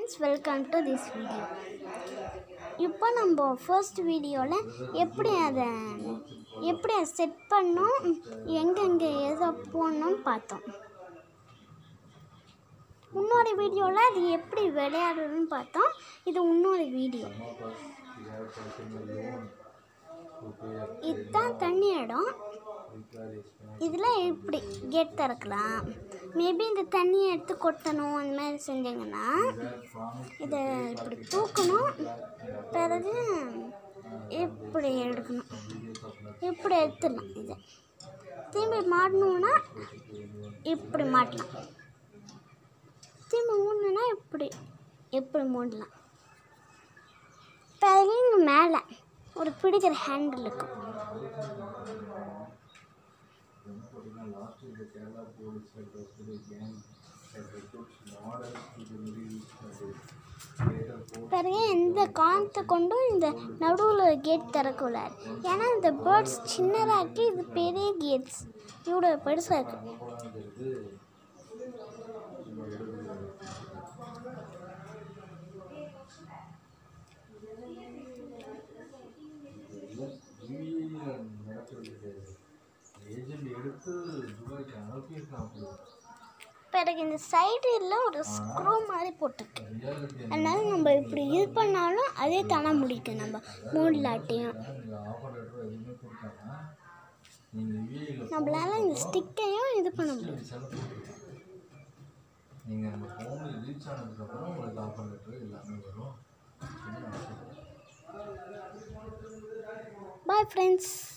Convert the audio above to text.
friends welcome to this video இப்போ நம்ம first வீடியோவில் எப்படி அதை எப்படி அதை செட் பண்ணோம் எங்கெங்கே எதை போடணும்னு பார்த்தோம் இன்னொரு வீடியோவில் அது எப்படி விளையாடுறதுன்னு பார்த்தோம் இது இன்னொரு வீடியோ இதுதான் தண்ணி இடம் இதில் இப்படி கேட் திறக்கலாம் மேபி இந்த தண்ணியை எடுத்து கொட்டணும் அந்த மாதிரி செஞ்சீங்கன்னா இதை இப்படி தூக்கணும் பிறகு இப்படி எடுக்கணும் இப்படி எடுத்துடலாம் இதை திரும்பி மாட்டணுன்னா இப்படி மாட்டலாம் திரும்பி மூடணுன்னா இப்படி இப்படி மூடலாம் பிறகு இங்கே மேலே ஒரு பிடிக்கிற ஹேண்டில் இருக்கும் பிறகு எந்த காந்தத்தை கொண்டும் இந்த நடுவில் கேட் திறக்கூடாது ஏன்னா இந்த பேர்ட்ஸ் சின்னதாக்கி இது பெரிய கேட்ஸ் இவ்வளோ பெருசாக இருக்கு ஏஜென்ட் எடுத்து துபாய்க்கு அனுப்பியிருக்கான் அப்படி பிறகு இந்த சைடில் ஒரு ஸ்க்ரூ மாதிரி போட்டிருக்கு ரியாலிட்டி அதனால நம்ம இப்படி இது பண்ணாலும் அதே தானே முடிக்கும் நம்ம மூடலாட்டையும் நீங்கள் ஆஃபர் லெட்டர் எதுவுமே கொடுத்தாங்க நீங்கள் யூஏயில் நம்மளால இந்த ஸ்டிக்கையும் இது பண்ண முடியும் செலவு போட்டுருக்கேன் நீங்கள் நம்ம ஃபோனில் ரீச் ஆனதுக்கப்புறம் உங்களுக்கு ஆஃபர் லெட்டர் எல்லாமே வரும் பாய் ஃப்ரெண்ட்ஸ்